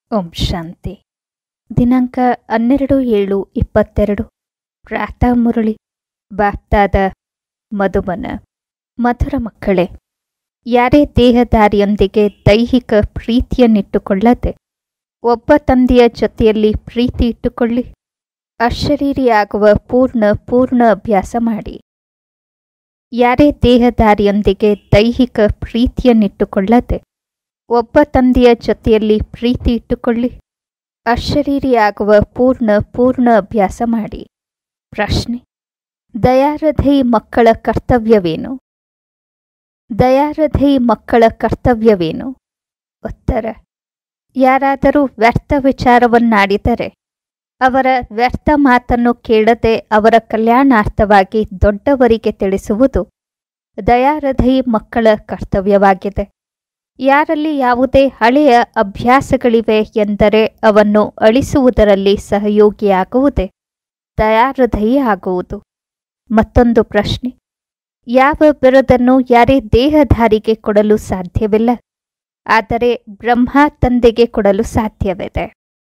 ಓಂ ಶಾಂತಿ ದಿನಾಂಕ ಹನ್ನೆರಡು ಏಳು ಇಪ್ಪತ್ತೆರಡು ಪ್ರಾತಃ ಮುರಳಿ ಬಾಪ್ತಾದ ಮಧುಮನ ಮಧುರ ಮಕ್ಕಳೇ ಯಾರೇ ದೇಹದಾರಿಯೊಂದಿಗೆ ದೈಹಿಕ ಪ್ರೀತಿಯನ್ನಿಟ್ಟುಕೊಳ್ಳದೆ ಒಬ್ಬ ತಂದೆಯ ಜೊತೆಯಲ್ಲಿ ಪ್ರೀತಿ ಇಟ್ಟುಕೊಳ್ಳಿ ಅಶರೀರಿಯಾಗುವ ಪೂರ್ಣ ಪೂರ್ಣ ಅಭ್ಯಾಸ ಮಾಡಿ ಯಾರೇ ದೇಹದಾರಿಯೊಂದಿಗೆ ದೈಹಿಕ ಪ್ರೀತಿಯನ್ನಿಟ್ಟುಕೊಳ್ಳದೆ ಒಬ್ಬ ತಂದೆಯ ಜೊತೆಯಲ್ಲಿ ಪ್ರೀತಿ ಇಟ್ಟುಕೊಳ್ಳಿ ಅಶರೀರಿಯಾಗುವ ಪೂರ್ಣ ಪೂರ್ಣ ಅಭ್ಯಾಸ ಮಾಡಿ ಪ್ರಶ್ನೆ ದಯಾರಥೈ ಮಕ್ಕಳ ಕರ್ತವ್ಯವೇನು ದಯಾರಥೈ ಮಕ್ಕಳ ಕರ್ತವ್ಯವೇನು ಉತ್ತರ ಯಾರಾದರೂ ವ್ಯರ್ಥ ವಿಚಾರವನ್ನಾಡಿದರೆ ಅವರ ವ್ಯರ್ಥ ಮಾತನ್ನು ಕೇಳದೆ ಅವರ ಕಲ್ಯಾಣಾರ್ಥವಾಗಿ ದೊಡ್ಡವರಿಗೆ ತಿಳಿಸುವುದು ದಯಾರಥೈ ಮಕ್ಕಳ ಕರ್ತವ್ಯವಾಗಿದೆ ಯಾರಲ್ಲಿ ಯಾವುದೇ ಹಳೆಯ ಅಭ್ಯಾಸಗಳಿವೆ ಎಂದರೆ ಅವನ್ನು ಅಳಿಸುವುದರಲ್ಲಿ ಸಹಯೋಗಿಯಾಗುವುದೇ ದಯಾಹೃದಯಿ ಆಗುವುದು ಮತ್ತೊಂದು ಪ್ರಶ್ನೆ ಯಾವ ಬಿರುದನ್ನು ಯಾರೇ ದೇಹಧಾರಿಗೆ ಕೊಡಲು ಸಾಧ್ಯವಿಲ್ಲ ಆದರೆ ಬ್ರಹ್ಮ ತಂದೆಗೆ ಕೊಡಲು ಸಾಧ್ಯವಿದೆ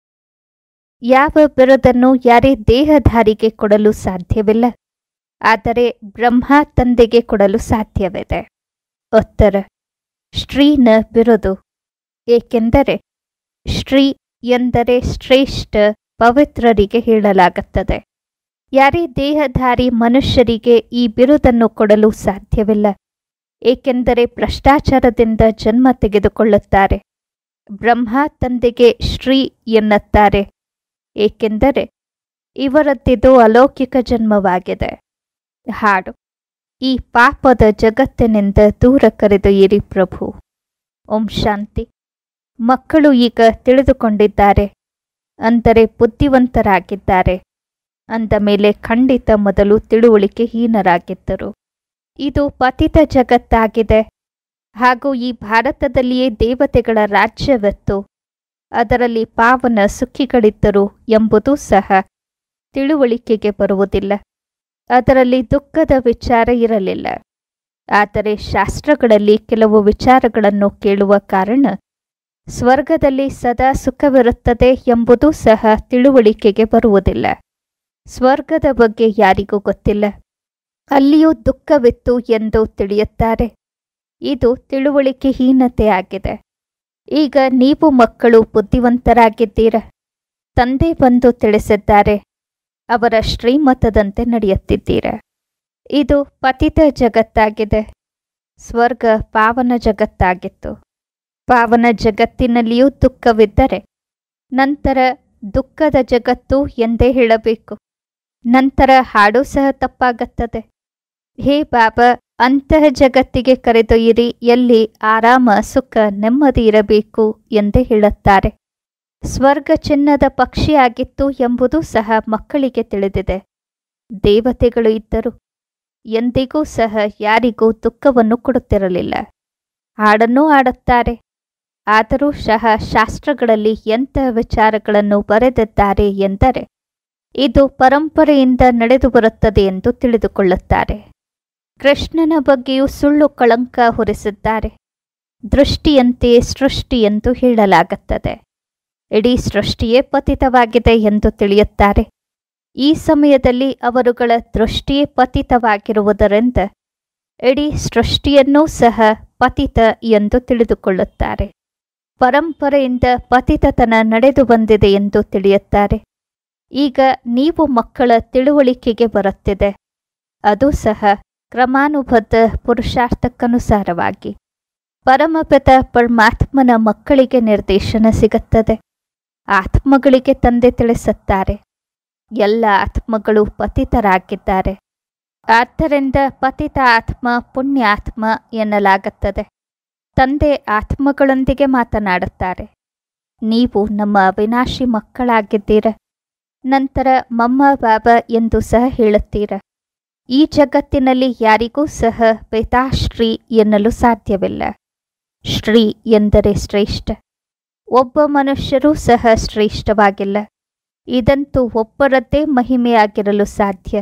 ಯಾವ ಬಿರುದನ್ನು ಯಾರೇ ದೇಹಧಾರಿಗೆ ಕೊಡಲು ಸಾಧ್ಯವಿಲ್ಲ ಆದರೆ ಬ್ರಹ್ಮ ತಂದೆಗೆ ಕೊಡಲು ಸಾಧ್ಯವಿದೆ ಉತ್ತರ ಶ್ರೀನ ಬಿರುದು ಏಕೆಂದರೆ ಶ್ರೀ ಎಂದರೆ ಶ್ರೇಷ್ಠ ಪವಿತ್ರರಿಗೆ ಹೇಳಲಾಗುತ್ತದೆ ಯಾರೇ ದೇಹಧಾರಿ ಮನುಷ್ಯರಿಗೆ ಈ ಬಿರುದನ್ನು ಕೊಡಲು ಸಾಧ್ಯವಿಲ್ಲ ಏಕೆಂದರೆ ಭ್ರಷ್ಟಾಚಾರದಿಂದ ಜನ್ಮ ತೆಗೆದುಕೊಳ್ಳುತ್ತಾರೆ ಬ್ರಹ್ಮ ತಂದೆಗೆ ಶ್ರೀ ಎನ್ನುತ್ತಾರೆ ಏಕೆಂದರೆ ಇವರದ್ದಿದು ಅಲೌಕಿಕ ಜನ್ಮವಾಗಿದೆ ಹಾಡು ಈ ಪಾಪದ ಜಗತ್ತಿನಿಂದ ದೂರ ಕರೆದೊಯ್ಯಿರಿ ಪ್ರಭು ಓಂ ಶಾಂತಿ ಮಕ್ಕಳು ಈಗ ತಿಳಿದುಕೊಂಡಿದ್ದಾರೆ ಅಂದರೆ ಬುದ್ಧಿವಂತರಾಗಿದ್ದಾರೆ ಅಂದ ಮೇಲೆ ಖಂಡಿತ ಮೊದಲು ತಿಳುವಳಿಕೆ ಹೀನರಾಗಿದ್ದರು ಇದು ಪತಿತ ಜಗತ್ತಾಗಿದೆ ಹಾಗೂ ಈ ಭಾರತದಲ್ಲಿಯೇ ದೇವತೆಗಳ ರಾಜ್ಯವಿತ್ತು ಅದರಲ್ಲಿ ಪಾವನ ಸುಖಿಗಳಿದ್ದರು ಎಂಬುದೂ ಸಹ ತಿಳುವಳಿಕೆಗೆ ಬರುವುದಿಲ್ಲ ಅದರಲ್ಲಿ ದುಃಖದ ವಿಚಾರ ಇರಲಿಲ್ಲ ಆದರೆ ಶಾಸ್ತ್ರಗಳಲ್ಲಿ ಕೆಲವು ವಿಚಾರಗಳನ್ನು ಕೇಳುವ ಕಾರಣ ಸ್ವರ್ಗದಲ್ಲಿ ಸದಾ ಸುಖವಿರುತ್ತದೆ ಎಂಬುದೂ ಸಹ ತಿಳುವಳಿಕೆಗೆ ಬರುವುದಿಲ್ಲ ಸ್ವರ್ಗದ ಬಗ್ಗೆ ಯಾರಿಗೂ ಗೊತ್ತಿಲ್ಲ ಅಲ್ಲಿಯೂ ದುಃಖವಿತ್ತು ಎಂದು ತಿಳಿಯುತ್ತಾರೆ ಇದು ತಿಳುವಳಿಕೆಹೀನತೆಯಾಗಿದೆ ಈಗ ನೀವು ಮಕ್ಕಳು ಬುದ್ಧಿವಂತರಾಗಿದ್ದೀರ ತಂದೆ ಬಂದು ತಿಳಿಸಿದ್ದಾರೆ ಅವರ ಶ್ರೀಮತದಂತೆ ನಡೆಯುತ್ತಿದ್ದೀರ ಇದು ಪತಿತ ಜಗತ್ತಾಗಿದೆ ಸ್ವರ್ಗ ಪಾವನ ಜಗತ್ತಾಗಿತ್ತು ಪಾವನ ಜಗತ್ತಿನಲ್ಲಿಯೂ ದುಃಖವಿದ್ದರೆ ನಂತರ ದುಃಖದ ಜಗತ್ತು ಎಂದೇ ಹೇಳಬೇಕು ನಂತರ ಹಾಡು ಸಹ ತಪ್ಪಾಗುತ್ತದೆ ಹೇ ಬಾಬಾ ಅಂತಹ ಜಗತ್ತಿಗೆ ಕರೆದೊಯ್ಯಿರಿ ಎಲ್ಲಿ ಆರಾಮ ಸುಖ ನೆಮ್ಮದಿ ಇರಬೇಕು ಎಂದೇ ಹೇಳುತ್ತಾರೆ ಸ್ವರ್ಗ ಚಿನ್ನದ ಪಕ್ಷಿಯಾಗಿತ್ತು ಎಂಬುದು ಸಹ ಮಕ್ಕಳಿಗೆ ತಿಳಿದಿದೆ ದೇವತೆಗಳು ಇದ್ದರು ಎಂದಿಗೂ ಸಹ ಯಾರಿಗೂ ದುಃಖವನ್ನು ಕೊಡುತ್ತಿರಲಿಲ್ಲ ಹಾಡನ್ನೂ ಆಡುತ್ತಾರೆ ಆದರೂ ಸಹ ಶಾಸ್ತ್ರಗಳಲ್ಲಿ ಎಂತಹ ವಿಚಾರಗಳನ್ನು ಬರೆದಿದ್ದಾರೆ ಎಂದರೆ ಇದು ಪರಂಪರೆಯಿಂದ ನಡೆದು ಬರುತ್ತದೆ ಎಂದು ತಿಳಿದುಕೊಳ್ಳುತ್ತಾರೆ ಕೃಷ್ಣನ ಬಗ್ಗೆಯೂ ಸುಳ್ಳು ಕಳಂಕ ಹೊರಿಸಿದ್ದಾರೆ ದೃಷ್ಟಿಯಂತೆ ಸೃಷ್ಟಿ ಎಂದು ಹೇಳಲಾಗುತ್ತದೆ ಇಡೀ ಸೃಷ್ಟಿಯೇ ಪತಿತವಾಗಿದೆ ಎಂದು ತಿಳಿಯುತ್ತಾರೆ ಈ ಸಮಯದಲ್ಲಿ ಅವರುಗಳ ದೃಷ್ಟಿಯೇ ಪತಿತವಾಗಿರುವುದರಿಂದ ಇಡೀ ಸೃಷ್ಟಿಯನ್ನೂ ಸಹ ಪತಿತ ಎಂದು ತಿಳಿದುಕೊಳ್ಳುತ್ತಾರೆ ಪರಂಪರೆಯಿಂದ ಪತಿತತನ ನಡೆದು ಬಂದಿದೆ ಎಂದು ತಿಳಿಯುತ್ತಾರೆ ಈಗ ನೀವು ಮಕ್ಕಳ ತಿಳುವಳಿಕೆಗೆ ಬರುತ್ತಿದೆ ಅದು ಸಹ ಕ್ರಮಾನುಬದ್ಧ ಪುರುಷಾರ್ಥಕ್ಕನುಸಾರವಾಗಿ ಪರಮಪಿತ ಪರಮಾತ್ಮನ ಮಕ್ಕಳಿಗೆ ನಿರ್ದೇಶನ ಸಿಗುತ್ತದೆ ಆತ್ಮಗಳಿಗೆ ತಂದೆ ತಿಳಿಸುತ್ತಾರೆ ಎಲ್ಲ ಆತ್ಮಗಳು ಪತಿತರಾಗಿದ್ದಾರೆ ಆದ್ದರಿಂದ ಪತಿತ ಆತ್ಮ ಪುಣ್ಯಾತ್ಮ ಎನ್ನಲಾಗುತ್ತದೆ ತಂದೆ ಆತ್ಮಗಳೊಂದಿಗೆ ಮಾತನಾಡುತ್ತಾರೆ ನೀವು ನಮ್ಮ ಅವಿನಾಶಿ ಮಕ್ಕಳಾಗಿದ್ದೀರ ನಂತರ ಮಮ್ಮ ಬಾಬಾ ಎಂದು ಸಹ ಹೇಳುತ್ತೀರ ಈ ಜಗತ್ತಿನಲ್ಲಿ ಯಾರಿಗೂ ಸಹ ಪಿತಾಶ್ರೀ ಎನ್ನಲು ಸಾಧ್ಯವಿಲ್ಲ ಶ್ರೀ ಎಂದರೆ ಶ್ರೇಷ್ಠ ಒಬ್ಬ ಮನುಷ್ಯರೂ ಸಹ ಶ್ರೇಷ್ಠವಾಗಿಲ್ಲ ಇದಂತೂ ಒಬ್ಬರದ್ದೇ ಮಹಿಮೆಯಾಗಿರಲು ಸಾಧ್ಯ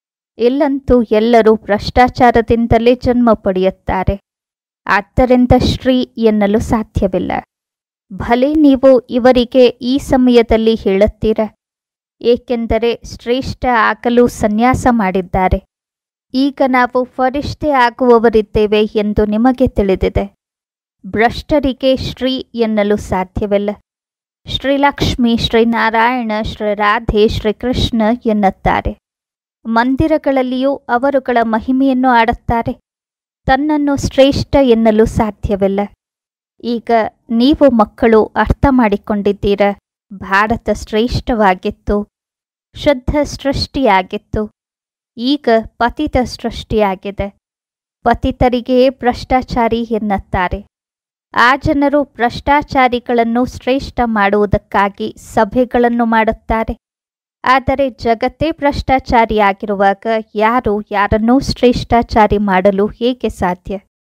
ಇಲ್ಲಂತೂ ಎಲ್ಲರೂ ಭ್ರಷ್ಟಾಚಾರದಿಂದಲೇ ಜನ್ಮ ಪಡೆಯುತ್ತಾರೆ ಆದ್ದರಿಂದ ಶ್ರೀ ಎನ್ನಲು ಸಾಧ್ಯವಿಲ್ಲ ಭಲೆ ನೀವು ಇವರಿಗೆ ಈ ಸಮಯದಲ್ಲಿ ಹೇಳುತ್ತೀರ ಏಕೆಂದರೆ ಶ್ರೇಷ್ಠ ಆಗಲು ಸನ್ಯಾಸ ಮಾಡಿದ್ದಾರೆ ಈಗ ನಾವು ಫರಿಷ್ಠೆ ಆಗುವವರಿದ್ದೇವೆ ಎಂದು ನಿಮಗೆ ತಿಳಿದಿದೆ ಭ್ರಷ್ಟರಿಗೆ ಶ್ರೀ ಎನ್ನಲು ಸಾಧ್ಯವಿಲ್ಲ ಶ್ರೀಲಕ್ಷ್ಮಿ ಶ್ರೀನಾರಾಯಣ ಶ್ರೀ ರಾಧೆ ಶ್ರೀಕೃಷ್ಣ ಎನ್ನುತ್ತಾರೆ ಮಂದಿರಗಳಲ್ಲಿಯೂ ಅವರುಗಳ ಮಹಿಮೆಯನ್ನು ಆಡುತ್ತಾರೆ ತನ್ನನ್ನು ಶ್ರೇಷ್ಠ ಎನ್ನಲು ಸಾಧ್ಯವಿಲ್ಲ ಈಗ ನೀವು ಮಕ್ಕಳು ಅರ್ಥ ಮಾಡಿಕೊಂಡಿದ್ದೀರ ಭಾರತ ಶ್ರೇಷ್ಠವಾಗಿತ್ತು ಶುದ್ಧ ಸೃಷ್ಟಿಯಾಗಿತ್ತು ಈಗ ಪತಿತ ಸೃಷ್ಟಿಯಾಗಿದೆ ಪತಿತರಿಗೆ ಭ್ರಷ್ಟಾಚಾರಿ ಎನ್ನುತ್ತಾರೆ ಆ ಜನರು ಭ್ರಷ್ಟಾಚಾರಿಗಳನ್ನು ಶ್ರೇಷ್ಠ ಮಾಡುವುದಕ್ಕಾಗಿ ಸಭೆಗಳನ್ನು ಮಾಡುತ್ತಾರೆ ಆದರೆ ಜಗತ್ತೇ ಭ್ರಷ್ಟಾಚಾರಿಯಾಗಿರುವಾಗ ಯಾರು ಯಾರನ್ನೂ ಶ್ರೇಷ್ಠಾಚಾರಿ ಮಾಡಲು ಹೇಗೆ ಸಾಧ್ಯ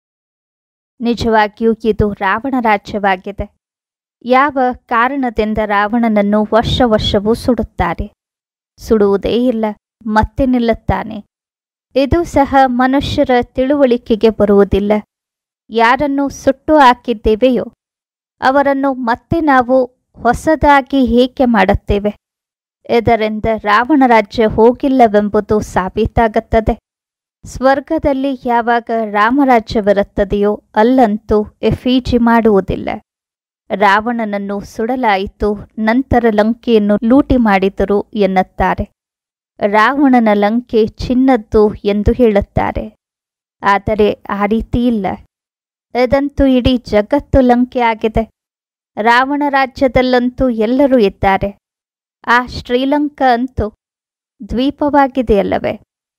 ನಿಜವಾಗಿಯೂ ಇದು ರಾವಣ ರಾಜ್ಯವಾಗಿದೆ ಯಾವ ಕಾರಣದಿಂದ ರಾವಣನನ್ನು ವರ್ಷ ವರ್ಷವೂ ಸುಡುತ್ತಾರೆ ಸುಡುವುದೇ ಇಲ್ಲ ಮತ್ತೆ ನಿಲ್ಲುತ್ತಾನೆ ಇದು ಸಹ ಮನುಷ್ಯರ ತಿಳುವಳಿಕೆಗೆ ಬರುವುದಿಲ್ಲ ಯಾರನ್ನು ಸುಟ್ಟು ಹಾಕಿದ್ದೇವೆಯೋ ಅವರನ್ನು ಮತ್ತೆ ನಾವು ಹೊಸದಾಗಿ ಏಕೆ ಮಾಡುತ್ತೇವೆ ಇದರಿಂದ ರಾವಣ ರಾಜ್ಯ ಹೋಗಿಲ್ಲವೆಂಬುದು ಸಾಬೀತಾಗುತ್ತದೆ ಸ್ವರ್ಗದಲ್ಲಿ ಯಾವಾಗ ರಾಮರಾಜ್ಯವಿರುತ್ತದೆಯೋ ಅಲ್ಲಂತೂ ಎಫೀಜಿ ಮಾಡುವುದಿಲ್ಲ ರಾವಣನನ್ನು ಸುಡಲಾಯಿತು ನಂತರ ಲಂಕೆಯನ್ನು ಲೂಟಿ ಮಾಡಿದರು ಎನ್ನುತ್ತಾರೆ ರಾವಣನ ಲಂಕೆ ಚಿನ್ನದ್ದು ಎಂದು ಹೇಳುತ್ತಾರೆ ಆದರೆ ಆ ರೀತಿ ಇಲ್ಲ ಇದಂತೂ ಇಡೀ ಜಗತ್ತು ಲಂಕೆ ಆಗಿದೆ ರಾವಣ ರಾಜ್ಯದಲ್ಲಂತೂ ಎಲ್ಲರೂ ಇದ್ದಾರೆ ಆ ಶ್ರೀಲಂಕಾ ಅಂತೂ ದ್ವೀಪವಾಗಿದೆಯಲ್ಲವೇ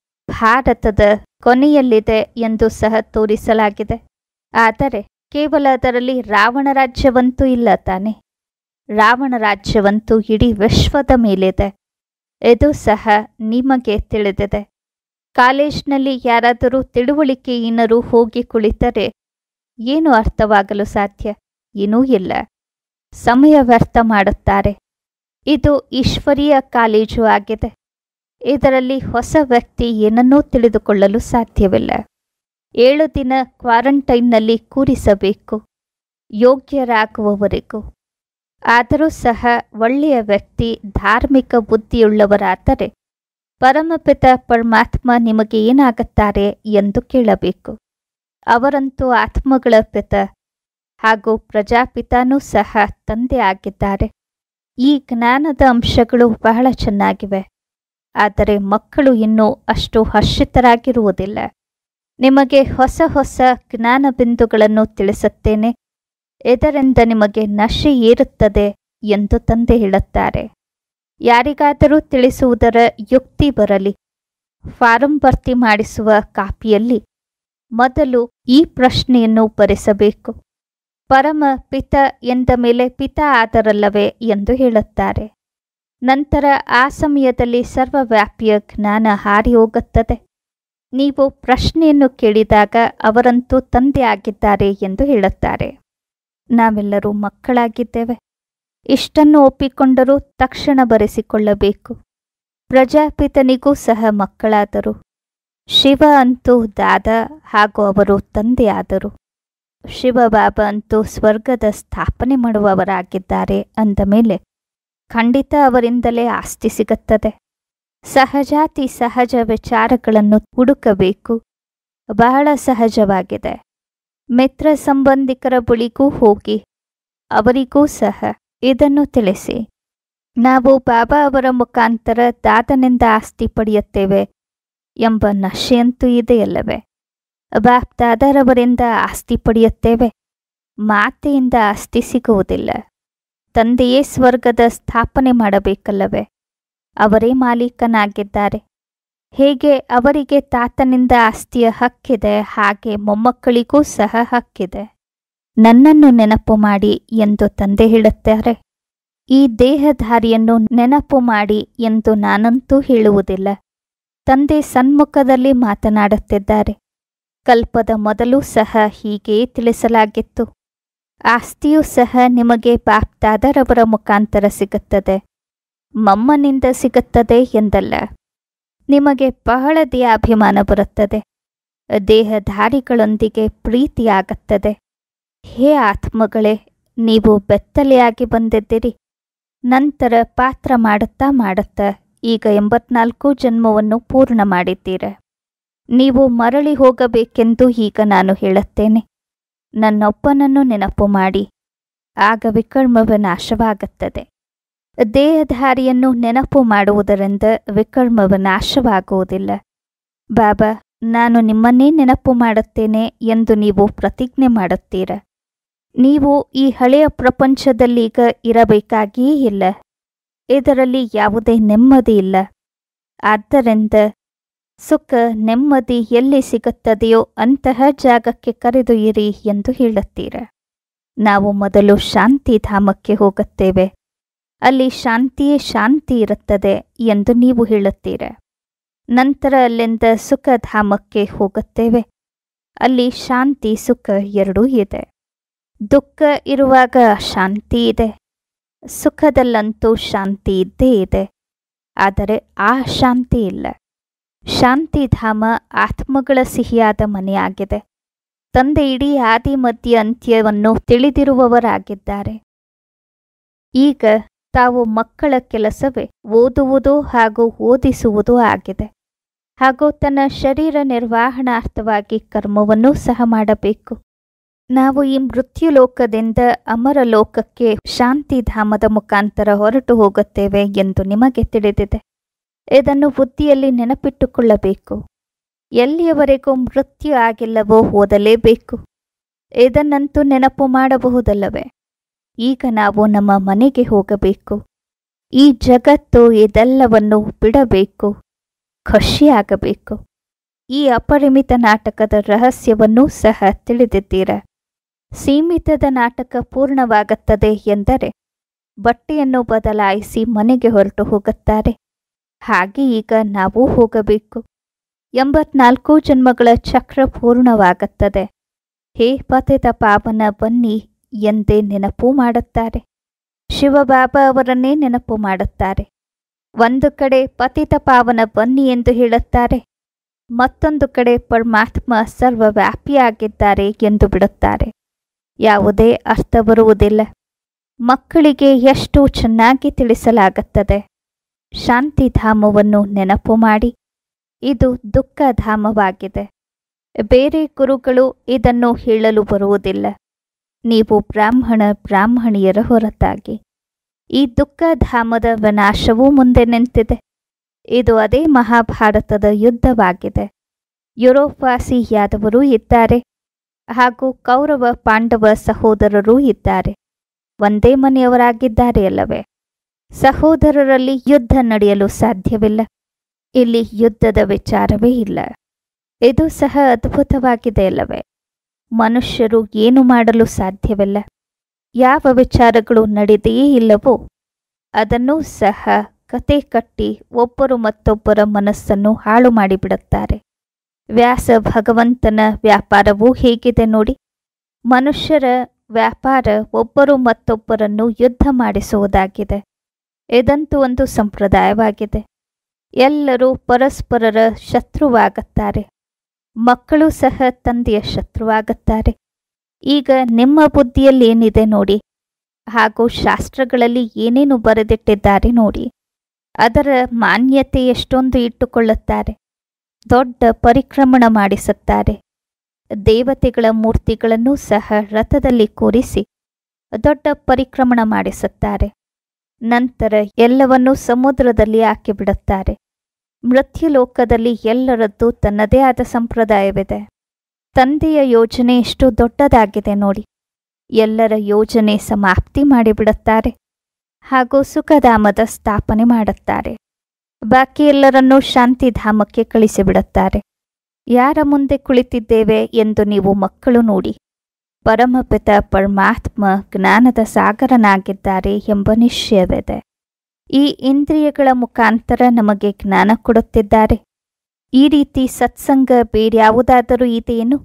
ಭಾರತದ ಕೊನೆಯಲ್ಲಿದೆ ಎಂದು ಸಹ ತೋರಿಸಲಾಗಿದೆ ಆದರೆ ಕೇವಲ ಅದರಲ್ಲಿ ರಾವಣ ರಾಜ್ಯವಂತೂ ಇಲ್ಲ ತಾನೆ ರಾವಣ ರಾಜ್ಯವಂತೂ ಇಡೀ ವಿಶ್ವದ ಮೇಲಿದೆ ಇದು ಸಹ ನಿಮಗೆ ತಿಳಿದಿದೆ ಕಾಲೇಜ್ನಲ್ಲಿ ಯಾರಾದರೂ ತಿಳುವಳಿಕೆಯಿನರು ಹೋಗಿ ಕುಳಿತರೆ ಏನು ಅರ್ಥವಾಗಲು ಸಾಧ್ಯ ಏನೂ ಇಲ್ಲ ಸಮಯ ವ್ಯರ್ಥ ಮಾಡುತ್ತಾರೆ ಇದು ಈಶ್ವರೀಯ ಕಾಲೇಜು ಆಗಿದೆ ಇದರಲ್ಲಿ ಹೊಸ ವ್ಯಕ್ತಿ ಏನನ್ನೂ ತಿಳಿದುಕೊಳ್ಳಲು ಸಾಧ್ಯವಿಲ್ಲ ಏಳು ದಿನ ಕ್ವಾರಂಟೈನ್ನಲ್ಲಿ ಕೂರಿಸಬೇಕು ಯೋಗ್ಯರಾಗುವವರೆಗೂ ಆದರೂ ಸಹ ಒಳ್ಳೆಯ ವ್ಯಕ್ತಿ ಧಾರ್ಮಿಕ ಬುದ್ಧಿಯುಳ್ಳವರಾದರೆ ಪರಮಪಿತ ಪರಮಾತ್ಮ ನಿಮಗೆ ಏನಾಗುತ್ತಾರೆ ಎಂದು ಕೇಳಬೇಕು ಅವರಂತೂ ಆತ್ಮಗಳ ಪಿತ ಹಾಗೂ ಪ್ರಜಾಪಿತಾನೂ ಸಹ ತಂದೆ ಆಗಿದ್ದಾರೆ ಈ ಜ್ಞಾನದ ಅಂಶಗಳು ಬಹಳ ಚೆನ್ನಾಗಿವೆ ಆದರೆ ಮಕ್ಕಳು ಇನ್ನೂ ಅಷ್ಟು ಹರ್ಷಿತರಾಗಿರುವುದಿಲ್ಲ ನಿಮಗೆ ಹೊಸ ಹೊಸ ಜ್ಞಾನ ಬಿಂದುಗಳನ್ನು ತಿಳಿಸುತ್ತೇನೆ ಇದರಿಂದ ನಿಮಗೆ ನಶೆ ಏರುತ್ತದೆ ಎಂದು ತಂದೆ ಹೇಳುತ್ತಾರೆ ಯಾರಿಗಾದರೂ ತಿಳಿಸುವುದರ ಯುಕ್ತಿ ಬರಲಿ ಫಾರಂ ಭರ್ತಿ ಮಾಡಿಸುವ ಕಾಪಿಯಲ್ಲಿ ಮೊದಲು ಈ ಪ್ರಶ್ನೆಯನ್ನು ಬರೆಸಬೇಕು ಪರಮ ಪಿತ ಎಂದ ಮೇಲೆ ಪಿತ ಆದರಲ್ಲವೇ ಎಂದು ಹೇಳುತ್ತಾರೆ ನಂತರ ಆ ಸಮಯದಲ್ಲಿ ಸರ್ವವ್ಯಾಪಿಯ ಜ್ಞಾನ ಹಾರಿ ಹೋಗುತ್ತದೆ ನೀವು ಪ್ರಶ್ನೆಯನ್ನು ಕೇಳಿದಾಗ ಅವರಂತೂ ತಂದೆ ಆಗಿದ್ದಾರೆ ಎಂದು ಹೇಳುತ್ತಾರೆ ನಾವೆಲ್ಲರೂ ಮಕ್ಕಳಾಗಿದ್ದೇವೆ ಇಷ್ಟನ್ನು ಒಪ್ಪಿಕೊಂಡರೂ ತಕ್ಷಣ ಬರೆಸಿಕೊಳ್ಳಬೇಕು ಪ್ರಜಾಪಿತನಿಗೂ ಸಹ ಮಕ್ಕಳಾದರು ಶಿವ ಅಂತೂ ದಾದ ಹಾಗೂ ಅವರು ತಂದೆಯಾದರು ಶಿವಬಾಬಾ ಅಂತೂ ಸ್ವರ್ಗದ ಸ್ಥಾಪನೆ ಮಾಡುವವರಾಗಿದ್ದಾರೆ ಅಂದ ಮೇಲೆ ಖಂಡಿತ ಅವರಿಂದಲೇ ಆಸ್ತಿ ಸಿಗುತ್ತದೆ ಸಹಜಾತಿ ಸಹಜ ವಿಚಾರಗಳನ್ನು ಹುಡುಕಬೇಕು ಬಹಳ ಸಹಜವಾಗಿದೆ ಮಿತ್ರ ಸಂಬಂಧಿಕರ ಬಳಿಗೂ ಹೋಗಿ ಅವರಿಗೂ ಸಹ ಇದನ್ನು ತಿಳಿಸಿ ನಾವು ಬಾಬಾ ಅವರ ಮುಖಾಂತರ ದಾದನಿಂದ ಆಸ್ತಿ ಪಡೆಯುತ್ತೇವೆ ಎಂಬ ನಶೆಯಂತೂ ಇದೆಯಲ್ಲವೇ ಬಾಪ್ ದಾದರವರಿಂದ ಆಸ್ತಿ ಪಡೆಯುತ್ತೇವೆ ಮಾತೆಯಿಂದ ಆಸ್ತಿ ಸಿಗುವುದಿಲ್ಲ ತಂದೆಯೇ ಸ್ವರ್ಗದ ಸ್ಥಾಪನೆ ಮಾಡಬೇಕಲ್ಲವೇ ಅವರೇ ಮಾಲೀಕನಾಗಿದ್ದಾರೆ ಹೇಗೆ ಅವರಿಗೆ ತಾತನಿಂದ ಆಸ್ತಿಯ ಹಕ್ಕಿದೆ ಹಾಗೆ ಮೊಮ್ಮಕ್ಕಳಿಗೂ ಸಹ ಹಕ್ಕಿದೆ ನನ್ನನ್ನು ನೆನಪು ಮಾಡಿ ಎಂದು ತಂದೆ ಹೇಳುತ್ತಾರೆ ಈ ದೇಹಧಾರಿಯನ್ನು ನೆನಪು ಮಾಡಿ ಎಂದು ನಾನಂತೂ ಹೇಳುವುದಿಲ್ಲ ತಂದೆ ಸನ್ಮುಖದಲ್ಲಿ ಮಾತನಾಡುತ್ತಿದ್ದಾರೆ ಕಲ್ಪದ ಮೊದಲು ಸಹ ಹೀಗೆಯೇ ತಿಳಿಸಲಾಗಿತ್ತು ಆಸ್ತಿಯೂ ಸಹ ನಿಮಗೆ ಬಾಪ್ದಾದರವರ ಮುಖಾಂತರ ಸಿಗುತ್ತದೆ ಮಮ್ಮನಿಂದ ಸಿಗುತ್ತದೆ ಎಂದಲ್ಲ ನಿಮಗೆ ಬಹಳದೇ ಅಭಿಮಾನ ಬರುತ್ತದೆ ದೇಹಧಾರಿಗಳೊಂದಿಗೆ ಪ್ರೀತಿಯಾಗುತ್ತದೆ ಹೇ ಆತ್ಮಗಳೇ ನೀವು ಬೆತ್ತಲೆಯಾಗಿ ಬಂದಿದ್ದೀರಿ ನಂತರ ಪಾತ್ರ ಮಾಡುತ್ತಾ ಮಾಡುತ್ತಾ ಈಗ ಎಂಬತ್ನಾಲ್ಕು ಜನ್ಮವನ್ನು ಪೂರ್ಣ ಮಾಡಿದ್ದೀರ ನೀವು ಮರಳಿ ಹೋಗಬೇಕೆಂದು ಈಗ ನಾನು ಹೇಳುತ್ತೇನೆ ನನ್ನೊಬ್ಬನನ್ನು ನೆನಪು ಮಾಡಿ ಆಗ ವಿಕರ್ಮವ ನಾಶವಾಗುತ್ತದೆ ದೇಹಧಾರಿಯನ್ನು ನೆನಪು ಮಾಡುವುದರಿಂದ ವಿಕರ್ಮವ ನಾಶವಾಗುವುದಿಲ್ಲ ಬಾಬಾ ನಾನು ನಿಮ್ಮನ್ನೇ ನೆನಪು ಮಾಡುತ್ತೇನೆ ಎಂದು ನೀವು ಪ್ರತಿಜ್ಞೆ ಮಾಡುತ್ತೀರ ನೀವು ಈ ಹಳೆಯ ಪ್ರಪಂಚದಲ್ಲೀಗ ಇರಬೇಕಾಗಿಯೇ ಇಲ್ಲ ಇದರಲ್ಲಿ ಯಾವುದೇ ನೆಮ್ಮದಿ ಇಲ್ಲ ಆದ್ದರಿಂದ ಸುಖ ನೆಮ್ಮದಿ ಎಲ್ಲಿ ಸಿಗುತ್ತದೆಯೋ ಅಂತಹ ಜಾಗಕ್ಕೆ ಕರೆದೊಯ್ಯಿರಿ ಎಂದು ಹೇಳುತ್ತೀರ ನಾವು ಮೊದಲು ಶಾಂತಿಧಾಮಕ್ಕೆ ಹೋಗುತ್ತೇವೆ ಅಲ್ಲಿ ಶಾಂತಿಯೇ ಶಾಂತಿ ಇರುತ್ತದೆ ಎಂದು ನೀವು ಹೇಳುತ್ತೀರ ನಂತರ ಅಲ್ಲಿಂದ ಸುಖಧಾಮಕ್ಕೆ ಹೋಗುತ್ತೇವೆ ಅಲ್ಲಿ ಶಾಂತಿ ಸುಖ ಎರಡೂ ಇದೆ ದುಃಖ ಇರುವಾಗ ಶಾಂತಿ ಇದೆ ಸುಖದಲ್ಲಂತೂ ಶಾಂತಿ ಇದ್ದೇ ಇದೆ ಆದರೆ ಆ ಶಾಂತಿ ಇಲ್ಲ ಶಾಂತಿಧಾಮ ಆತ್ಮಗಳ ಸಿಹಿಯಾದ ಮನೆಯಾಗಿದೆ ತಂದೆ ಇಡೀ ಆದಿ ಮಧ್ಯ ಅಂತ್ಯವನ್ನು ತಿಳಿದಿರುವವರಾಗಿದ್ದಾರೆ ಈಗ ತಾವು ಮಕ್ಕಳ ಕೆಲಸವೇ ಓದುವುದು ಹಾಗೂ ಓದಿಸುವುದು ಆಗಿದೆ ಹಾಗೂ ತನ್ನ ಶರೀರ ನಿರ್ವಹಣಾರ್ಥವಾಗಿ ಕರ್ಮವನ್ನೂ ಸಹ ಮಾಡಬೇಕು ನಾವು ಈ ಮೃತ್ಯು ಲೋಕದಿಂದ ಅಮರ ಲೋಕಕ್ಕೆ ಶಾಂತಿಧಾಮದ ಮುಖಾಂತರ ಹೊರಟು ಹೋಗುತ್ತೇವೆ ಎಂದು ನಿಮಗೆ ತಿಳಿದಿದೆ ಇದನ್ನು ಬುದ್ಧಿಯಲ್ಲಿ ನೆನಪಿಟ್ಟುಕೊಳ್ಳಬೇಕು ಎಲ್ಲಿಯವರೆಗೂ ಮೃತ್ಯು ಆಗಿಲ್ಲವೋ ಓದಲೇಬೇಕು ಇದನ್ನಂತೂ ನೆನಪು ಮಾಡಬಹುದಲ್ಲವೇ ಈಗ ನಾವು ನಮ್ಮ ಮನೆಗೆ ಹೋಗಬೇಕು ಈ ಜಗತ್ತು ಇದೆಲ್ಲವನ್ನು ಬಿಡಬೇಕು ಖುಷಿಯಾಗಬೇಕು ಈ ಅಪರಿಮಿತ ನಾಟಕದ ರಹಸ್ಯವನ್ನೂ ಸಹ ತಿಳಿದಿದ್ದೀರ ಸೀಮಿತದ ನಾಟಕ ಪೂರ್ಣವಾಗುತ್ತದೆ ಎಂದರೆ ಬಟ್ಟೆಯನ್ನು ಬದಲಾಯಿಸಿ ಮನೆಗೆ ಹೊರಟು ಹೋಗುತ್ತಾರೆ ಹಾಗೆ ಈಗ ನಾವು ಹೋಗಬೇಕು ಎಂಬತ್ನಾಲ್ಕು ಜನ್ಮಗಳ ಚಕ್ರ ಪೂರ್ಣವಾಗುತ್ತದೆ ಹೇ ಪತಿತ ಪಾವನ ಬನ್ನಿ ಎಂದೇ ನೆನಪು ಮಾಡುತ್ತಾರೆ ಶಿವಬಾಬಾ ಅವರನ್ನೇ ನೆನಪು ಮಾಡುತ್ತಾರೆ ಒಂದು ಕಡೆ ಪತಿತ ಪಾವನ ಬನ್ನಿ ಎಂದು ಹೇಳುತ್ತಾರೆ ಮತ್ತೊಂದು ಕಡೆ ಪರಮಾತ್ಮ ಸರ್ವವ್ಯಾಪಿಯಾಗಿದ್ದಾರೆ ಎಂದು ಬಿಡುತ್ತಾರೆ ಯಾವುದೇ ಅರ್ಥ ಬರುವುದಿಲ್ಲ ಮಕ್ಕಳಿಗೆ ಎಷ್ಟು ಚೆನ್ನಾಗಿ ತಿಳಿಸಲಾಗುತ್ತದೆ ಶಾಂತಿಧಾಮವನ್ನು ನೆನಪು ಮಾಡಿ ಇದು ದುಃಖಧಾಮವಾಗಿದೆ ಬೇರೆ ಗುರುಗಳು ಇದನ್ನು ಹೇಳಲು ಬರುವುದಿಲ್ಲ ನೀವು ಬ್ರಾಹ್ಮಣ ಬ್ರಾಹ್ಮಣಿಯರ ಹೊರತಾಗಿ ಈ ದುಃಖಧಾಮದ ವಿನಾಶವೂ ಮುಂದೆ ನಿಂತಿದೆ ಇದು ಅದೇ ಮಹಾಭಾರತದ ಯುದ್ಧವಾಗಿದೆ ಯುರೋಪಾಸಿ ಯಾದವರೂ ಇದ್ದಾರೆ ಹಾಗೂ ಕೌರವ ಪಾಂಡವ ಸಹೋದರರೂ ಇದ್ದಾರೆ ಒಂದೇ ಮನೆಯವರಾಗಿದ್ದಾರೆ ಅಲ್ಲವೇ ಸಹೋದರರಲ್ಲಿ ಯುದ್ಧ ನಡೆಯಲು ಸಾಧ್ಯವಿಲ್ಲ ಇಲ್ಲಿ ಯುದ್ಧದ ವಿಚಾರವೇ ಇಲ್ಲ ಇದು ಸಹ ಅದ್ಭುತವಾಗಿದೆ ಅಲ್ಲವೇ ಮನುಷ್ಯರು ಏನು ಮಾಡಲು ಸಾಧ್ಯವಿಲ್ಲ ಯಾವ ವಿಚಾರಗಳು ನಡೆದೆಯೇ ಇಲ್ಲವೋ ಅದನ್ನೂ ಸಹ ಕತೆ ಕಟ್ಟಿ ಒಬ್ಬರು ಮತ್ತೊಬ್ಬರ ಮನಸ್ಸನ್ನು ಹಾಳು ಮಾಡಿಬಿಡುತ್ತಾರೆ ವ್ಯಾಸ ಭಗವಂತನ ವ್ಯಾಪಾರವೂ ಹೇಗಿದೆ ನೋಡಿ ಮನುಷ್ಯರ ವ್ಯಾಪಾರ ಒಬ್ಬರು ಮತ್ತೊಬ್ಬರನ್ನು ಯುದ್ಧ ಮಾಡಿಸುವುದಾಗಿದೆ ಇದಂತೂ ಒಂದು ಸಂಪ್ರದಾಯವಾಗಿದೆ ಎಲ್ಲರೂ ಪರಸ್ಪರರ ಶತ್ರುವಾಗುತ್ತಾರೆ ಮಕ್ಕಳು ಸಹ ತಂದೆಯ ಶತ್ರುವಾಗುತ್ತಾರೆ ಈಗ ನಿಮ್ಮ ಬುದ್ಧಿಯಲ್ಲಿ ಏನಿದೆ ನೋಡಿ ಹಾಗೂ ಶಾಸ್ತ್ರಗಳಲ್ಲಿ ಏನೇನು ಬರೆದಿಟ್ಟಿದ್ದಾರೆ ನೋಡಿ ಅದರ ಮಾನ್ಯತೆ ಎಷ್ಟೊಂದು ಇಟ್ಟುಕೊಳ್ಳುತ್ತಾರೆ ದೊಡ್ಡ ಪರಿಕ್ರಮಣ ಮಾಡಿಸುತ್ತಾರೆ ದೇವತೆಗಳ ಮೂರ್ತಿಗಳನ್ನು ಸಹ ರಥದಲ್ಲಿ ಕೂರಿಸಿ ದೊಡ್ಡ ಪರಿಕ್ರಮಣ ಮಾಡಿಸುತ್ತಾರೆ ನಂತರ ಎಲ್ಲವನ್ನೂ ಸಮುದ್ರದಲ್ಲಿ ಹಾಕಿಬಿಡುತ್ತಾರೆ ಮೃತ್ಯುಲೋಕದಲ್ಲಿ ಎಲ್ಲರದ್ದು ತನ್ನದೇ ಆದ ಸಂಪ್ರದಾಯವಿದೆ ತಂದೆಯ ಯೋಜನೆ ಎಷ್ಟು ದೊಡ್ಡದಾಗಿದೆ ನೋಡಿ ಎಲ್ಲರ ಯೋಜನೆ ಸಮಾಪ್ತಿ ಮಾಡಿಬಿಡುತ್ತಾರೆ ಹಾಗೂ ಸುಖಧಾಮದ ಸ್ಥಾಪನೆ ಮಾಡುತ್ತಾರೆ ಬಾಕಿ ಎಲ್ಲರನ್ನೂ ಶಾಂತಿಧಾಮಕ್ಕೆ ಕಳಿಸಿಬಿಡುತ್ತಾರೆ ಯಾರ ಮುಂದೆ ಕುಳಿತಿದ್ದೇವೆ ಎಂದು ನೀವು ಮಕ್ಕಳು ನೋಡಿ ಪರಮಪಿತ ಪರಮಾತ್ಮ ಜ್ಞಾನದ ಸಾಗರನಾಗಿದ್ದಾರೆ ಎಂಬ ನಿಶ್ಚಯವಿದೆ ಈ ಇಂದ್ರಿಯಗಳ ಮುಖಾಂತರ ನಮಗೆ ಜ್ಞಾನ ಕೊಡುತ್ತಿದ್ದಾರೆ ಈ ರೀತಿ ಸತ್ಸಂಗ ಬೇರ್ಯಾವುದಾದರೂ ಇದೆಯೇನು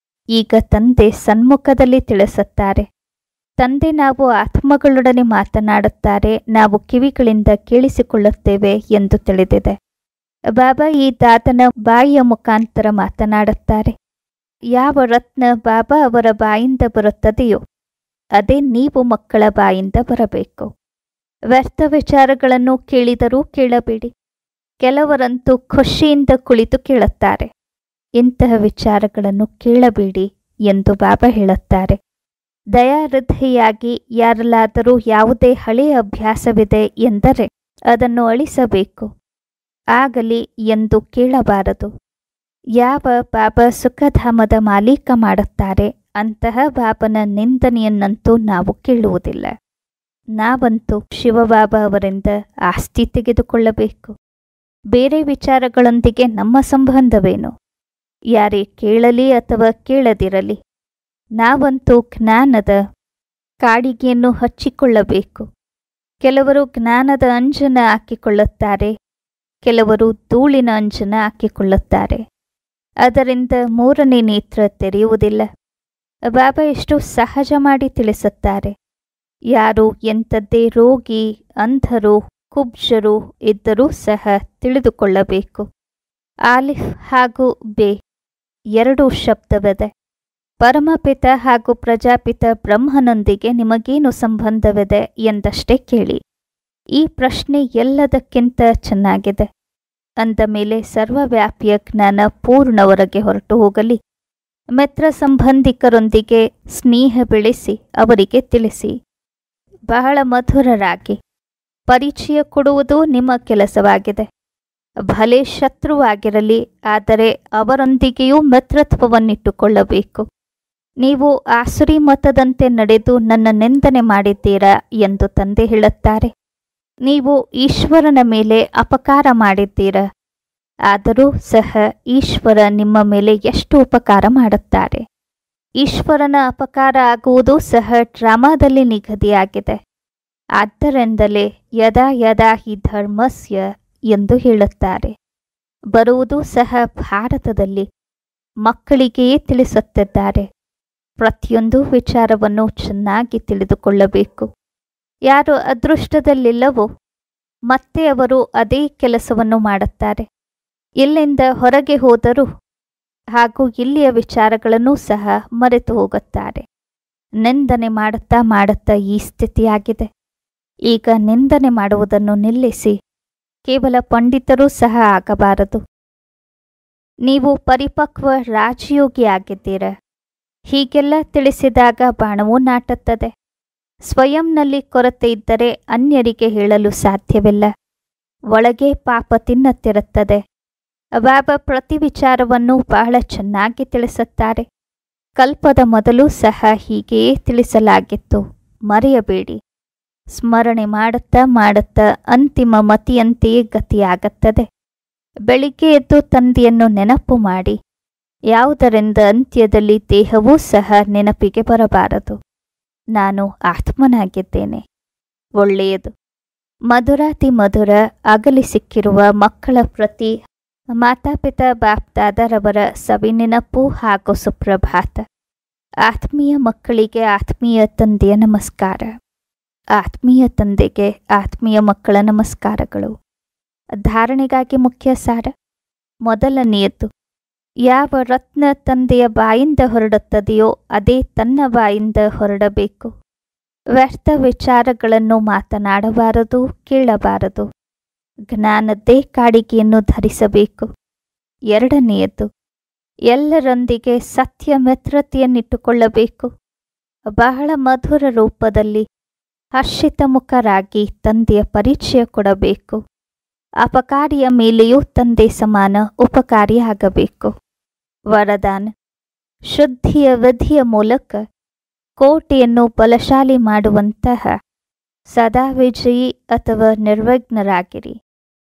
ಈಗ ತಂದೆ ಸನ್ಮುಖದಲ್ಲಿ ತಿಳಿಸುತ್ತಾರೆ ತಂದೆ ನಾವು ಆತ್ಮಗಳೊಡನೆ ಮಾತನಾಡುತ್ತಾರೆ ನಾವು ಕಿವಿಗಳಿಂದ ಕೇಳಿಸಿಕೊಳ್ಳುತ್ತೇವೆ ಎಂದು ತಿಳಿದಿದೆ ಬಾಬಾ ಈ ದಾದನ ಬಾಯಿಯ ಮುಖಾಂತರ ಮಾತನಾಡುತ್ತಾರೆ ಯಾವ ರತ್ನ ಬಾಬಾ ಅವರ ಬಾಯಿಂದ ಬರುತ್ತದೆಯೋ ಅದೇ ನೀವು ಮಕ್ಕಳ ಬಾಯಿಂದ ಬರಬೇಕು ವ್ಯರ್ಥ ವಿಚಾರಗಳನ್ನು ಕೇಳಿದರೂ ಕೇಳಬೇಡಿ ಕೆಲವರಂತೂ ಖುಷಿಯಿಂದ ಕುಳಿತು ಕೇಳುತ್ತಾರೆ ಇಂತಹ ವಿಚಾರಗಳನ್ನು ಕೇಳಬೇಡಿ ಎಂದು ಬಾಬಾ ಹೇಳುತ್ತಾರೆ ದಯಾಹೃದಯಿಯಾಗಿ ಯಾರಲ್ಲಾದರೂ ಯಾವುದೇ ಹಳೆಯ ಅಭ್ಯಾಸವಿದೆ ಎಂದರೆ ಅದನ್ನು ಅಳಿಸಬೇಕು ಆಗಲಿ ಎಂದು ಕೇಳಬಾರದು ಯಾವ ಬಾಬಾ ಸುಖಧಾಮದ ಮಾಲೀಕ ಮಾಡುತ್ತಾರೆ ಅಂತಹ ಬಾಬನ ನಿಂದನೆಯನ್ನಂತೂ ನಾವು ಕೇಳುವುದಿಲ್ಲ ನಾವಂತೂ ಶಿವಬಾಬಾ ಅವರಿಂದ ಆಸ್ತಿ ತೆಗೆದುಕೊಳ್ಳಬೇಕು ಬೇರೆ ವಿಚಾರಗಳೊಂದಿಗೆ ನಮ್ಮ ಸಂಬಂಧವೇನು ಯಾರೇ ಕೇಳಲಿ ಅಥವಾ ಕೇಳದಿರಲಿ ನಾವಂತೂ ಜ್ಞಾನದ ಕಾಡಿಗೆಯನ್ನು ಹಚ್ಚಿಕೊಳ್ಳಬೇಕು ಕೆಲವರು ಜ್ಞಾನದ ಅಂಜನ ಹಾಕಿಕೊಳ್ಳುತ್ತಾರೆ ಕೆಲವರು ಧೂಳಿನ ಅಂಜನ ಹಾಕಿಕೊಳ್ಳುತ್ತಾರೆ ಅದರಿಂದ ಮೂರನೇ ನೇತ್ರ ತೆರೆಯುವುದಿಲ್ಲ ಬಾಬಾ ಎಷ್ಟು ಸಹಜ ಮಾಡಿ ತಿಳಿಸುತ್ತಾರೆ ಯಾರು ಎಂಥದ್ದೇ ರೋಗಿ ಅಂಧರು ಕುಬ್ಜರು ಇದ್ದರೂ ಸಹ ತಿಳಿದುಕೊಳ್ಳಬೇಕು ಆಲಿಫ್ ಹಾಗೂ ಬೇ ಎರಡೂ ಶಬ್ದವಿದೆ ಪರಮಪಿತ ಹಾಗೂ ಪ್ರಜಾಪಿತ ಬ್ರಹ್ಮನೊಂದಿಗೆ ನಿಮಗೇನು ಸಂಬಂಧವಿದೆ ಎಂದಷ್ಟೇ ಕೇಳಿ ಈ ಪ್ರಶ್ನೆ ಎಲ್ಲದಕ್ಕಿಂತ ಚೆನ್ನಾಗಿದೆ ಅಂದ ಮೇಲೆ ಸರ್ವವ್ಯಾಪಿಯ ಜ್ಞಾನ ಪೂರ್ಣ ಹೊರಗೆ ಹೊರಟು ಹೋಗಲಿ ಮಿತ್ರ ಸಂಬಂಧಿಕರೊಂದಿಗೆ ಸ್ನೇಹ ಬೆಳೆಸಿ ಅವರಿಗೆ ತಿಳಿಸಿ ಬಹಳ ಮಧುರರಾಗಿ ಪರಿಚಯ ಕೊಡುವುದು ನಿಮ್ಮ ಕೆಲಸವಾಗಿದೆ ಭಲೆ ಶತ್ರುವಾಗಿರಲಿ ಆದರೆ ಅವರೊಂದಿಗೆಯೂ ಮಿತ್ರತ್ವವನ್ನಿಟ್ಟುಕೊಳ್ಳಬೇಕು ನೀವು ಆಸುರಿ ಮತದಂತೆ ನಡೆದು ನನ್ನ ನಿಂದನೆ ಮಾಡಿದ್ದೀರಾ ಎಂದು ತಂದೆ ಹೇಳುತ್ತಾರೆ ನೀವು ಈಶ್ವರನ ಮೇಲೆ ಅಪಕಾರ ಮಾಡಿದ್ದೀರಾ ಆದರೂ ಸಹ ಈಶ್ವರ ನಿಮ್ಮ ಮೇಲೆ ಎಷ್ಟು ಉಪಕಾರ ಮಾಡುತ್ತಾರೆ ಈಶ್ವರನ ಅಪಕಾರ ಆಗುವುದು ಸಹ ಡ್ರಾಮಾದಲ್ಲಿ ನಿಗದಿಯಾಗಿದೆ ಆದ್ದರಿಂದಲೇ ಯದಾ ಯದಾ ಹಿ ಧರ್ಮಸ್ಯ ಎಂದು ಹೇಳುತ್ತಾರೆ ಬರುವುದು ಸಹ ಭಾರತದಲ್ಲಿ ಮಕ್ಕಳಿಗೆಯೇ ತಿಳಿಸುತ್ತಿದ್ದಾರೆ ಪ್ರತಿಯೊಂದು ವಿಚಾರವನ್ನು ಚೆನ್ನಾಗಿ ತಿಳಿದುಕೊಳ್ಳಬೇಕು ಯಾರು ಅದೃಷ್ಟದಲ್ಲಿಲ್ಲವೋ ಮತ್ತೆ ಅವರು ಅದೇ ಕೆಲಸವನ್ನು ಮಾಡುತ್ತಾರೆ ಇಲ್ಲಿಂದ ಹೊರಗೆ ಹೋದರೂ ಹಾಗೂ ಇಲ್ಲಿಯ ವಿಚಾರಗಳನ್ನು ಸಹ ಮರೆತು ಹೋಗುತ್ತಾರೆ ನಿಂದನೆ ಮಾಡುತ್ತಾ ಮಾಡುತ್ತಾ ಈ ಸ್ಥಿತಿಯಾಗಿದೆ ಈಗ ನಿಂದನೆ ಮಾಡುವುದನ್ನು ನಿಲ್ಲಿಸಿ ಕೇವಲ ಪಂಡಿತರೂ ಸಹ ಆಗಬಾರದು ನೀವು ಪರಿಪಕ್ವ ರಾಜಯೋಗಿಯಾಗಿದ್ದೀರ ಹೀಗೆಲ್ಲ ತಿಳಿಸಿದಾಗ ಬಾಣವೂ ನಾಟುತ್ತದೆ ಸ್ವಯಂನಲ್ಲಿ ಕೊರತೆ ಇದ್ದರೆ ಅನ್ಯರಿಗೆ ಹೇಳಲು ಸಾಧ್ಯವಿಲ್ಲ ಒಳಗೆ ಪಾಪ ತಿನ್ನತ್ತಿರುತ್ತದೆ ಬಾಬಾ ಪ್ರತಿ ವಿಚಾರವನ್ನು ಬಹಳ ಚೆನ್ನಾಗಿ ತಿಳಿಸುತ್ತಾರೆ ಕಲ್ಪದ ಮೊದಲು ಸಹ ಹೀಗೆಯೇ ತಿಳಿಸಲಾಗಿತ್ತು ಮರೆಯಬೇಡಿ ಸ್ಮರಣೆ ಮಾಡುತ್ತಾ ಮಾಡುತ್ತಾ ಅಂತಿಮ ಮತಿಯಂತೆಯೇ ಗತಿಯಾಗುತ್ತದೆ ಬೆಳಿಗ್ಗೆ ಎದ್ದು ತಂದೆಯನ್ನು ನೆನಪು ಮಾಡಿ ಯಾವುದರಿಂದ ಅಂತ್ಯದಲ್ಲಿ ದೇಹವೂ ಸಹ ನೆನಪಿಗೆ ಬರಬಾರದು ನಾನು ಆತ್ಮನಾಗಿದ್ದೇನೆ ಒಳ್ಳೆಯದು ಮಧುರಾತಿ ಮಧುರ ಅಗಲಿ ಸಿಕ್ಕಿರುವ ಮಕ್ಕಳ ಪ್ರತಿ ಮಾತಾಪಿತ ಬಾಪ್ದಾದರವರ ಸವಿನೆನಪು ಹಾಗೂ ಸುಪ್ರಭಾತ ಆತ್ಮೀಯ ಮಕ್ಕಳಿಗೆ ಆತ್ಮೀಯ ತಂದೆಯ ನಮಸ್ಕಾರ ಆತ್ಮೀಯ ತಂದೆಗೆ ಆತ್ಮೀಯ ಮಕ್ಕಳ ನಮಸ್ಕಾರಗಳು ಧಾರಣೆಗಾಗಿ ಮುಖ್ಯ ಸಾರ ಮೊದಲನೆಯದ್ದು ಯಾವ ರತ್ನ ತಂದೆಯ ಬಾಯಿಂದ ಹೊರಡುತ್ತದೆಯೋ ಅದೇ ತನ್ನ ಬಾಯಿಂದ ಹೊರಡಬೇಕು ವ್ಯರ್ಥ ವಿಚಾರಗಳನ್ನು ಮಾತನಾಡಬಾರದು ಕೇಳಬಾರದು ಜ್ಞಾನದ್ದೇ ಕಾಡಿಗೆಯನ್ನು ಧರಿಸಬೇಕು ಎರಡನೆಯದ್ದು ಎಲ್ಲರೊಂದಿಗೆ ಸತ್ಯ ಮಿತ್ರತೆಯನ್ನಿಟ್ಟುಕೊಳ್ಳಬೇಕು ಬಹಳ ಮಧುರ ರೂಪದಲ್ಲಿ ಹರ್ಷಿತ ಮುಖರಾಗಿ ತಂದೆಯ ಪರಿಚಯ ಕೊಡಬೇಕು ಅಪಕಾರಿಯ ಮೇಲೆಯೂ ತಂದೆ ಸಮಾನ ಉಪಕಾರಿಯಾಗಬೇಕು ವರದಾನ ಶುದ್ಧಿಯ ವಿಧಿಯ ಮೂಲಕ ಕೋಟೆಯನ್ನು ಬಲಶಾಲಿ ಮಾಡುವಂತಹ ಸದಾ ವಿಜಯಿ ಅಥವಾ ನಿರ್ವಿಘ್ನರಾಗಿರಿ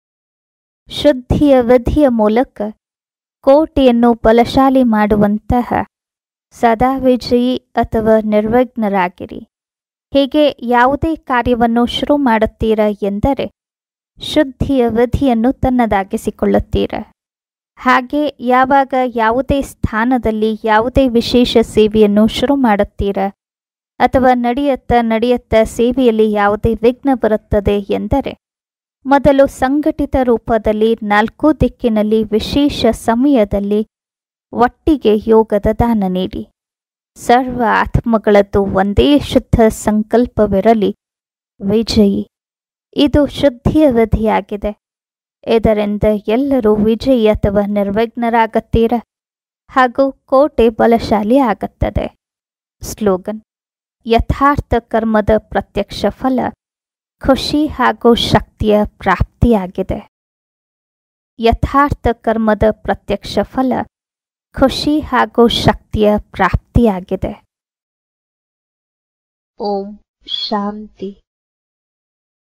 ಶುದ್ಧಿಯ ವಿಧಿಯ ಮೂಲಕ ಕೋಟೆಯನ್ನು ಬಲಶಾಲಿ ಮಾಡುವಂತಹ ಸದಾ ವಿಜಯಿ ಅಥವಾ ನಿರ್ವಿಘ್ನರಾಗಿರಿ ಹೀಗೆ ಯಾವುದೇ ಕಾರ್ಯವನ್ನು ಶುರು ಮಾಡುತ್ತೀರಾ ಎಂದರೆ ಶುದ್ಧಿಯ ವಿಧಿಯನ್ನು ತನ್ನದಾಗಿಸಿಕೊಳ್ಳುತ್ತೀರ ಹಾಗೆ ಯಾವಾಗ ಯಾವುದೇ ಸ್ಥಾನದಲ್ಲಿ ಯಾವುದೇ ವಿಶೇಷ ಸೇವೆಯನ್ನು ಶುರು ಮಾಡುತ್ತೀರ ಅಥವಾ ನಡೆಯತ್ತ ನಡೆಯತ್ತ ಸೇವೆಯಲ್ಲಿ ಯಾವುದೇ ವಿಘ್ನ ಬರುತ್ತದೆ ಎಂದರೆ ಮೊದಲು ಸಂಘಟಿತ ರೂಪದಲ್ಲಿ ನಾಲ್ಕು ದಿಕ್ಕಿನಲ್ಲಿ ವಿಶೇಷ ಸಮಯದಲ್ಲಿ ಒಟ್ಟಿಗೆ ಯೋಗದ ದಾನ ನೀಡಿ ಸರ್ವ ಆತ್ಮಗಳದ್ದು ಒಂದೇ ಶುದ್ಧ ಸಂಕಲ್ಪವಿರಲಿ ವಿಜಯಿ ಇದು ಶುದ್ಧಿಯ ವಿಧಿಯಾಗಿದೆ ಇದರಿಂದ ಎಲ್ಲರೂ ವಿಜಯಿ ಅಥವಾ ನಿರ್ವಿಘ್ನರಾಗುತ್ತೀರ ಹಾಗೂ ಕೋಟೆ ಬಲಶಾಲಿ ಆಗುತ್ತದೆ ಸ್ಲೋಗನ್ ಯಥಾರ್ಥ ಕರ್ಮದ ಪ್ರತ್ಯಕ್ಷ ಫಲ ಖುಷಿ ಹಾಗೂ ಶಕ್ತಿಯ ಪ್ರಾಪ್ತಿಯಾಗಿದೆ ಯಥಾರ್ಥ ಕರ್ಮದ ಪ್ರತ್ಯಕ್ಷ ಫಲ ಖುಷಿ ಹಾಗೂ ಶಕ್ತಿಯ ಪ್ರಾಪ್ತಿಯಾಗಿದೆ ಓಂ ಶಾಂತಿ